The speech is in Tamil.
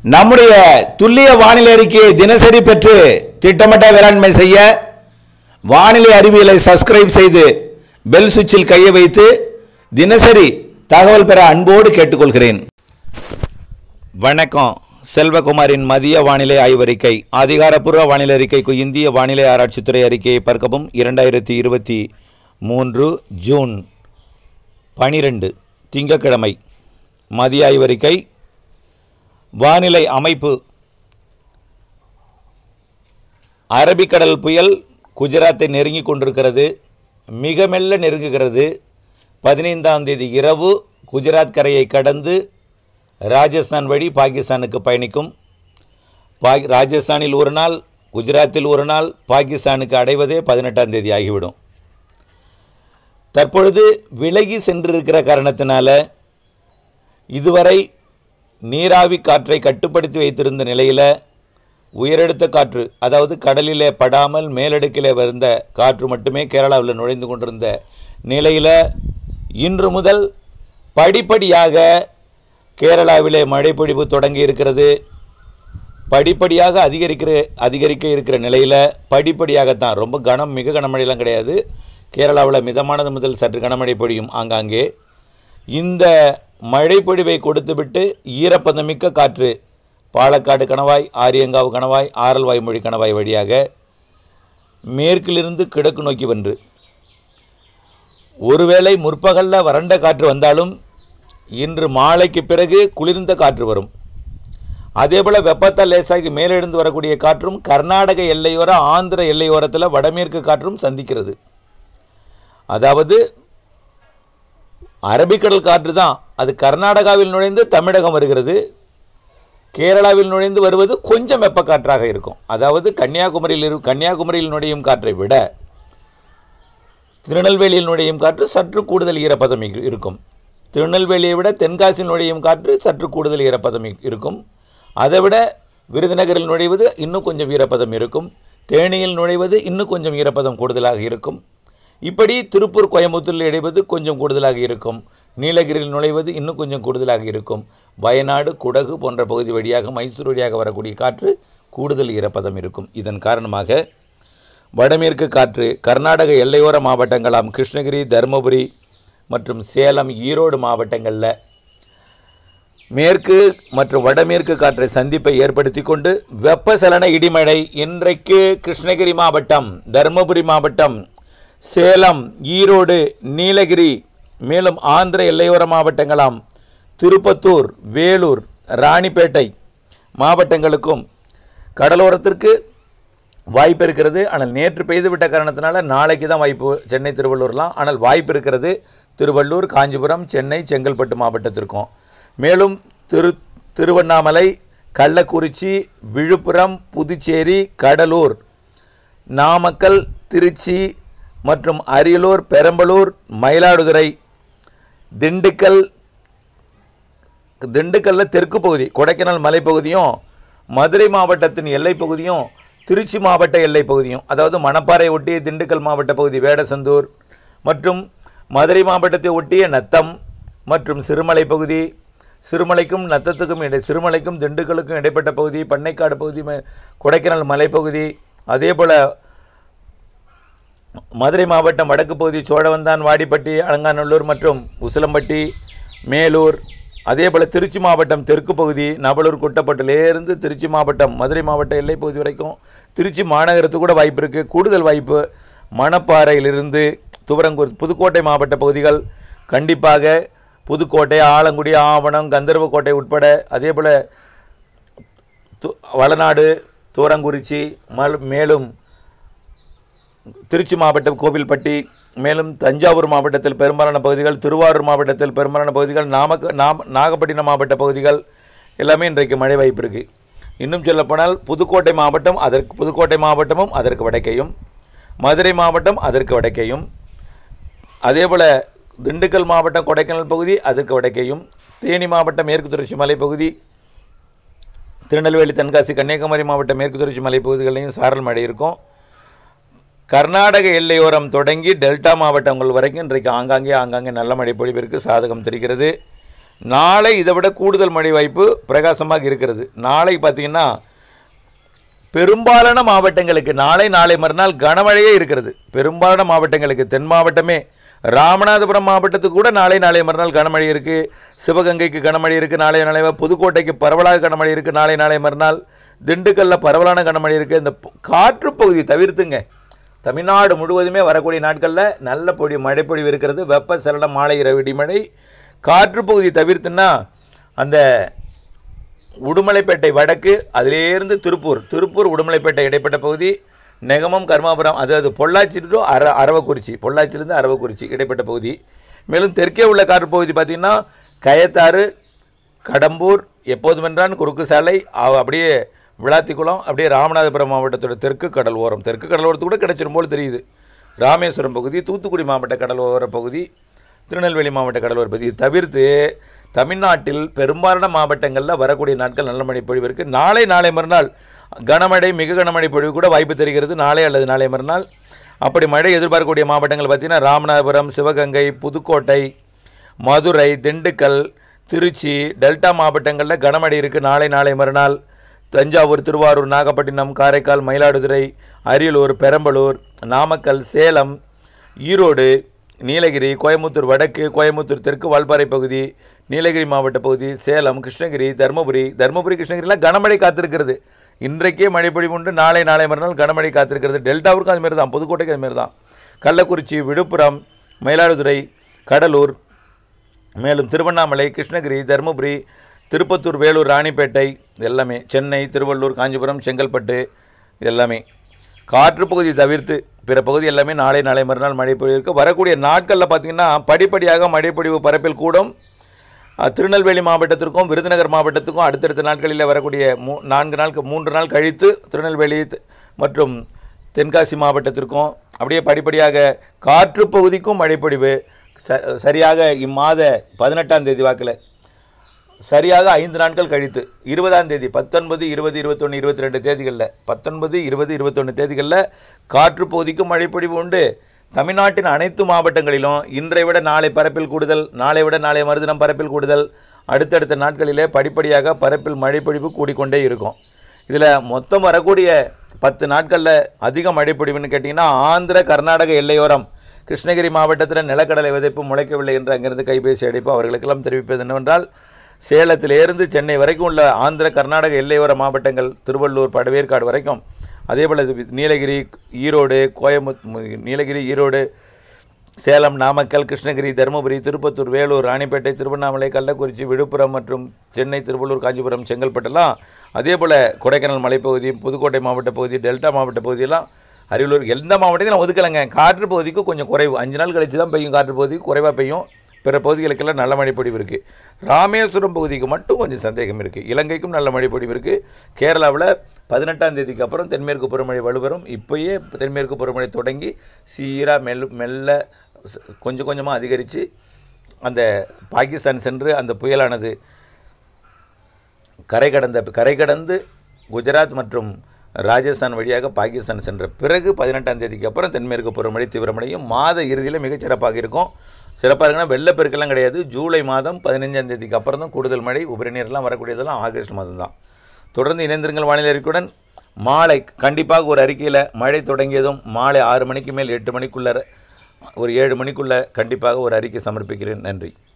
நம்முடைய துல்லிய வானிலை அறிக்கையை தினசரி பெற்று திட்டமிட்ட வேளாண்மை செய்ய வானிலை அறிவியலை சப்ஸ்கிரைப் செய்து பெல் சுவிட்சில் கையை வைத்து தினசரி தகவல் பெற அன்போடு கேட்டுக்கொள்கிறேன் வணக்கம் செல்வகுமாரின் மதிய வானிலை ஆய்வறிக்கை அதிகாரப்பூர்வ வானிலை அறிக்கைக்கு இந்திய வானிலை ஆராய்ச்சித்துறை அறிக்கையை பார்க்கவும் இரண்டாயிரத்தி இருபத்தி மூன்று ஜூன் பனிரெண்டு திங்கட்கிழமை மதிய ஆய்வறிக்கை வானிலை அமைப்பு அரபிக்கடல் புயல் குஜராத்தை நெருங்கி கொண்டிருக்கிறது மிக மெல்ல நெருங்குகிறது பதினைந்தாம் தேதி இரவு குஜராத் கரையை கடந்து ராஜஸ்தான் வழி பாகிஸ்தானுக்கு பயணிக்கும் பா ராஜஸ்தானில் ஒரு நாள் குஜராத்தில் ஒரு நாள் பாகிஸ்தானுக்கு அடைவதே பதினெட்டாம் தேதி ஆகிவிடும் தற்பொழுது விலகி சென்றிருக்கிற காரணத்தினால இதுவரை நீராவி காற்றை கட்டுப்படுத்தி வைத்திருந்த நிலையில் உயரழுத்த காற்று அதாவது கடலிலே படாமல் மேலடுக்கிலே வந்த காற்று மட்டுமே கேரளாவில் நுழைந்து கொண்டிருந்த நிலையில் இன்று முதல் படிப்படியாக கேரளாவிலே மழைப்பொழிவு தொடங்கி இருக்கிறது படிப்படியாக அதிகரிக்கிற அதிகரிக்க இருக்கிற நிலையில் படிப்படியாகத்தான் ரொம்ப கனம் மிக கனமழையெல்லாம் கிடையாது கேரளாவில் மிதமானது முதல் சற்று கனமழை பொழியும் ஆங்காங்கே இந்த மழைப்பொழிவை கொடுத்துவிட்டு ஈரப்பதமிக்க காற்று பாலக்காடு கணவாய் ஆரியங்காவு கணவாய் ஆரல்வாய்மொழி கணவாய் வழியாக மேற்கிலிருந்து கிழக்கு நோக்கி வென்று ஒருவேளை முற்பகலில் வறண்ட காற்று வந்தாலும் இன்று மாலைக்கு பிறகு குளிர்ந்த காற்று வரும் அதேபோல் வெப்பத்தால் லேசாகி மேலெழுந்து வரக்கூடிய காற்றும் கர்நாடக எல்லையோர ஆந்திர எல்லையோரத்தில் வடமேற்கு காற்றும் சந்திக்கிறது அதாவது அரபிக்கடல் காற்று தான் அது கர்நாடகாவில் நுழைந்து தமிழகம் வருகிறது கேரளாவில் நுழைந்து வருவது கொஞ்சம் வெப்ப காற்றாக இருக்கும் அதாவது கன்னியாகுமரியில் இரு கன்னியாகுமரியில் நுழையும் காற்றை விட திருநெல்வேலியில் நுழையும் காற்று சற்று கூடுதல் ஈரப்பதம் இரு- இருக்கும் திருநெல்வேலியை விட தென்காசியில் நுழையும் காற்று சற்று கூடுதல் ஈரப்பதம் இ- இருக்கும் அதை விட விருதுநகரில் நுழைவது இன்னும் கொஞ்சம் ஈரப்பதம் இருக்கும் தேனியில் நுழைவது இன்னும் கொஞ்சம் ஈரப்பதம் கூடுதலாக இருக்கும் இப்படி திருப்பூர் கோயம்புத்தூரில் இடைவது கொஞ்சம் கூடுதலாக இருக்கும் நீலகிரியில் நுழைவது இன்னும் கொஞ்சம் கூடுதலாக இருக்கும் வயநாடு குடகு போன்ற பகுதி வழியாக மைசூர் வழியாக வரக்கூடிய காற்று கூடுதல் ஈரப்பதம் இருக்கும் இதன் காரணமாக வடமேற்கு காற்று கர்நாடக எல்லையோர மாவட்டங்களாம் கிருஷ்ணகிரி தருமபுரி மற்றும் சேலம் ஈரோடு மாவட்டங்களில் மேற்கு மற்றும் வடமேற்கு காற்றை சந்திப்பை ஏற்படுத்தி கொண்டு வெப்பசலன இடிமழை இன்றைக்கு கிருஷ்ணகிரி மாவட்டம் தருமபுரி மாவட்டம் சேலம் ஈரோடு நீலகிரி மேலும் ஆந்திர எல்லையோர மாவட்டங்களாம் திருப்பத்தூர் வேலூர் ராணிப்பேட்டை மாவட்டங்களுக்கும் கடலோரத்திற்கு வாய்ப்பு இருக்கிறது ஆனால் நேற்று பெய்துவிட்ட காரணத்தினால நாளைக்கு தான் வாய்ப்பு சென்னை திருவள்ளூர்லாம் ஆனால் வாய்ப்பு இருக்கிறது திருவள்ளூர் காஞ்சிபுரம் சென்னை செங்கல்பட்டு மாவட்டத்திற்கும் மேலும் திரு திருவண்ணாமலை கள்ளக்குறிச்சி விழுப்புரம் புதுச்சேரி கடலூர் நாமக்கல் திருச்சி மற்றும் அரியலூர் பெரம்பலூர் மயிலாடுதுறை திண்டுக்கல் திண்டுக்கல்ல தெற்கு பகுதி கொடைக்கானல் மலைப்பகுதியும் மதுரை மாவட்டத்தின் எல்லைப் பகுதியும் திருச்சி மாவட்ட எல்லைப் பகுதியும் அதாவது மணப்பாறை ஒட்டிய திண்டுக்கல் மாவட்ட பகுதி வேடசந்தூர் மற்றும் மதுரை மாவட்டத்தை ஒட்டிய நத்தம் மற்றும் சிறுமலை பகுதி சிறுமலைக்கும் நத்தத்துக்கும் இடை சிறுமலைக்கும் திண்டுக்கலுக்கும் இடைப்பட்ட பகுதி பண்ணைக்காடு பகுதி ம- கொடைக்கானல் மலைப்பகுதி அதே போல் மதுரை மாவட்டம் வடக்கு பகுதி சோழவந்தான் வாடிப்பட்டி அலங்காநல்லூர் மற்றும் உசிலம்பட்டி மேலூர் அதேபோல் திருச்சி மாவட்டம் தெற்கு பகுதி நபலூர் குட்டப்பட்டிலேருந்து திருச்சி மாவட்டம் மதுரை மாவட்ட எல்லைப் பகுதி வரைக்கும் திருச்சி மாநகரத்துக்கு கூட வாய்ப்பு இருக்குது கூடுதல் வாய்ப்பு மணப்பாறையிலிருந்து துவரங்கூர் புதுக்கோட்டை மாவட்ட பகுதிகள் கண்டிப்பாக புதுக்கோட்டை ஆலங்குடி ஆவணம் கந்தர்வக்கோட்டை உட்பட அதேபோல் து- வளநாடு தூரங்குறிச்சி மல் மேலும் திருச்சி மாவட்டம் கோவில்பட்டி மேலும் தஞ்சாவூர் மாவட்டத்தில் பெரும்பாலான பகுதிகள் திருவாரூர் மாவட்டத்தில் பெரும்பாலான பகுதிகள் நாமக்க நாம் நாகப்பட்டினம் மாவட்ட பகுதிகள் எல்லாமே இன்றைக்கு மழை வாய்ப்பு இருக்குது இன்னும் சொல்லப்போனால் புதுக்கோட்டை மாவட்டம் அதற்கு புதுக்கோட்டை மாவட்டமும் அதற்கு வடக்கையும் மதுரை மாவட்டம் அதற்கு வடக்கையும் அதேபோல் திண்டுக்கல் மாவட்டம் கொடைக்கானல் பகுதி அதற்கு வடக்கையும் தேனி மாவட்டம் மேற்கு தொடர்ச்சி மலைப்பகுதி திருநெல்வேலி தென்காசி கன்னியாகுமரி மாவட்ட மேற்கு தொடர்ச்சி மலைப்பகுதிகளிலையும் சாரல் மழை இருக்கும் கர்நாடக எல்லையோரம் தொடங்கி டெல்டா மாவட்டங்கள் வரைக்கும் இன்றைக்கு ஆங்காங்கே ஆங்காங்கே நல்ல மழை பொழிவிற்கு சாதகம் தெரிகிறது நாளை இதை விட கூடுதல் மழை வாய்ப்பு பிரகாசமாக இருக்கிறது நாளை பார்த்தீங்கன்னா பெரும்பாலான மாவட்டங்களுக்கு நாளை நாளை மறுநாள் கனமழையே இருக்கிறது பெரும்பாலான மாவட்டங்களுக்கு தென் மாவட்டமே ராமநாதபுரம் மாவட்டத்துக்கு கூட நாளை நாளை மறுநாள் கனமழை இருக்குது சிவகங்கைக்கு கனமழை இருக்குது நாளை நாளை புதுக்கோட்டைக்கு பரவலாக கனமழை இருக்குது நாளை நாளை மறுநாள் திண்டுக்கல்ல பரவலான கனமழை இருக்குது இந்த ப- காற்றுப் பகுதி தவிர்த்துங்க தமிழ்நாடு முழுவதுமே வரக்கூடிய நாட்களில் நல்ல பொடி மழைப்பொழிவு இருக்கிறது வெப்ப சலன மாலை இரவு இடிமழை காற்றுப் பகுதி தவிர்த்துன்னா அந்த உடுமலைப்பேட்டை வடக்கு அதிலேருந்து திருப்பூர் திருப்பூர் உடுமலைப்பேட்டை இடைப்பட்ட பகுதி நெகமம் கர்மாபுரம் அதாவது பொள்ளாச்சி டு அர அரவக்குறிச்சி பொள்ளாச்சியிலிருந்து அரவக்குறிச்சி இடைப்பட்ட பகுதி மேலும் தெற்கே உள்ள காற்றுப் பகுதி பார்த்திங்கன்னா கயத்தாறு கடம்பூர் எப்போதுமென்றான் குறுக்கு சாலை அவ- அப்படியே விளாத்திக்குளம் அப்படியே ராமநாதபுரம் மாவட்டத்தோட தெற்கு கடல் ஓரம் தெற்கு கடல் ஓரத்து கூட கிடைச்சிரும் போல் தெரியுது ராமேஸ்வரம் பகுதி தூத்துக்குடி மாவட்ட கடலோர பகுதி திருநெல்வேலி மாவட்ட கடலோர பகுதி இது தவிர்த்து தமிழ்நாட்டில் பெரும்பாலான மாவட்டங்களில் வரக்கூடிய நாட்கள் நல்ல மழை பொழிவு இருக்குது நாளை நாளை மறுநாள் கனமழை மிக கனமழை பொழிவு கூட வாய்ப்பு தெரிகிறது நாளை அல்லது நாளை மறுநாள் அப்படி மழை எதிர்பார்க்கக்கூடிய மாவட்டங்கள் பார்த்திங்கன்னா ராமநாதபுரம் சிவகங்கை புதுக்கோட்டை மதுரை திண்டுக்கல் திருச்சி டெல்டா மாவட்டங்களில் கனமழை இருக்குது நாளை நாளை மறுநாள் தஞ்சாவூர் திருவாரூர் நாகப்பட்டினம் காரைக்கால் மயிலாடுதுறை அரியலூர் பெரம்பலூர் நாமக்கல் சேலம் ஈரோடு நீலகிரி கோயம்புத்தூர் வடக்கு கோயம்புத்தூர் தெற்கு வால்பாறை பகுதி நீலகிரி மாவட்ட பகுதி சேலம் கிருஷ்ணகிரி தருமபுரி தருமபுரி கிருஷ்ணகிரிலாம் கனமழை காத்திருக்கிறது இன்றைக்கே மழை பொழிவு உண்டு நாளை நாளை மறுநாள் கனமழை காத்திருக்கிறது டெல்டாவுக்கும் அதுமாரி தான் புதுக்கோட்டைக்கு அதுமாரி தான் கள்ளக்குறிச்சி விழுப்புரம் மயிலாடுதுறை கடலூர் மேலும் திருவண்ணாமலை கிருஷ்ணகிரி தருமபுரி திருப்பத்தூர் வேலூர் ராணிப்பேட்டை இது எல்லாமே சென்னை திருவள்ளூர் காஞ்சிபுரம் செங்கல்பட்டு இது எல்லாமே காற்று பகுதி தவிர்த்து பிற பகுதி எல்லாமே நாளை நாளை மறுநாள் மழை பொழிவு இருக்கு வரக்கூடிய நாட்களில் பார்த்தீங்கன்னா படிப்படியாக மழைப்பொழிவு பரப்பில் கூடும் அஹ், திருநெல்வேலி மாவட்டத்திற்கும் விருதுநகர் மாவட்டத்துக்கும் அடுத்தடுத்த நாட்களில் வரக்கூடிய மூ நான்கு நாள் மூன்று நாள் கழித்து திருநெல்வேலி த- மற்றும் தென்காசி மாவட்டத்திற்கும் அப்படியே படிப்படியாக காற்று பகுதிக்கும் மழைப்பொழிவு ச சரியாக இம்மாத பதினெட்டாம் தேதி வாக்கில் சரியாக ஐந்து நாட்கள் கழித்து இருபதாம் தேதி பத்தொன்பது இருபது இருபத்தொன்று இருபத்தி ரெண்டு தேதிகளில் பத்தொன்பது இருபது இருபத்தொன்று தேதிகளில் காற்று பகுதிக்கும் மழைப்பொழிவு உண்டு தமிழ்நாட்டின் அனைத்து மாவட்டங்களிலும் இன்றை விட நாளை பரப்பில் கூடுதல் நாளை விட நாளை மறுதினம் பரப்பில் கூடுதல் அடுத்தடுத்த நாட்களிலே படிப்படியாக பரப்பில் மழைப்பொழிவு கூடிக்கொண்டே இருக்கும் இதில் மொத்தம் வரக்கூடிய பத்து நாட்களில் அதிக மழைப்பொழிவுன்னு கேட்டிங்கன்னா ஆந்திர கர்நாடக எல்லையோரம் கிருஷ்ணகிரி மாவட்டத்தில் நிலக்கடலை விதைப்பு முளைக்கவில்லை என்று அங்கிருந்து கைபேசி அழைப்பு அவர்களுக்கெல்லாம் தெரிவிப்பது என்னவென்றால் சேலத்திலிருந்து சென்னை வரைக்கும் உள்ள ஆந்திர கர்நாடக எல்லையோர மாவட்டங்கள் திருவள்ளூர் படவேற்காடு வரைக்கும் அதேபோல் நீலகிரி ஈரோடு கோயம்புத்தூர் நீலகிரி ஈரோடு சேலம் நாமக்கல் கிருஷ்ணகிரி தருமபுரி திருப்பத்தூர் வேலூர் ராணிப்பேட்டை திருவண்ணாமலை கள்ளக்குறிச்சி விழுப்புரம் மற்றும் சென்னை திருவள்ளூர் காஞ்சிபுரம் செங்கல்பட்டெல்லாம் அதே போல் கொடைக்கானல் மலைப்பகுதி புதுக்கோட்டை மாவட்ட பகுதி டெல்டா மாவட்ட பகுதியெல்லாம் அரியலூர் எந்த மாவட்டத்தையும் நான் ஒதுக்கலைங்க காற்று பகுதிக்கு கொஞ்சம் குறைவு அஞ்சு நாள் கழிச்சு தான் பெய்யும் காற்று பகுதிக்கு குறைவாக பெய்யும் பிற பகுதிகளுக்கெல்லாம் நல்ல மழைப்பொழிவு இருக்குது ராமேஸ்வரம் பகுதிக்கு மட்டும் கொஞ்சம் சந்தேகம் இருக்குது இலங்கைக்கும் நல்ல மழைப்பொழிவு இருக்குது கேரளாவில் பதினெட்டாம் தேதிக்கு அப்புறம் தென்மேற்கு பருவமழை வலுவரும் இப்போயே தென்மேற்கு பருவமழை தொடங்கி சீராக மெல் மெல்ல ச- கொஞ்சம் கொஞ்சமாக அதிகரித்து அந்த பாகிஸ்தான் சென்று அந்த புயலானது கரை கடந்த கரை கடந்து குஜராத் மற்றும் ராஜஸ்தான் வழியாக பாகிஸ்தான் சென்ற பிறகு பதினெட்டாம் தேதிக்கு அப்புறம் தென்மேற்கு பருவமழை தீவிரமடையும் மாத இறுதியில் மிகச் சிறப்பாக இருக்கும் சிறப்பாக இருக்குன்னா வெள்ளப்பெருக்கெல்லாம் கிடையாது ஜூலை மாதம் பதினஞ்சாம் தேதிக்கு அப்புறம் தான் கூடுதல் மழை உபரி நீர்லாம் வரக்கூடியதெல்லாம் ஆகஸ்ட் மாதம் தான் தொடர்ந்து இணைந்திருங்கள் வானிலை அறிக்கையுடன் மாலை கண்டிப்பாக ஒரு அறிக்கையில் மழை தொடங்கியதும் மாலை ஆறு மணிக்கு மேல் எட்டு மணிக்குள்ளே ஒரு ஏழு மணிக்குள்ளே கண்டிப்பாக ஒரு அறிக்கை சமர்ப்பிக்கிறேன் நன்றி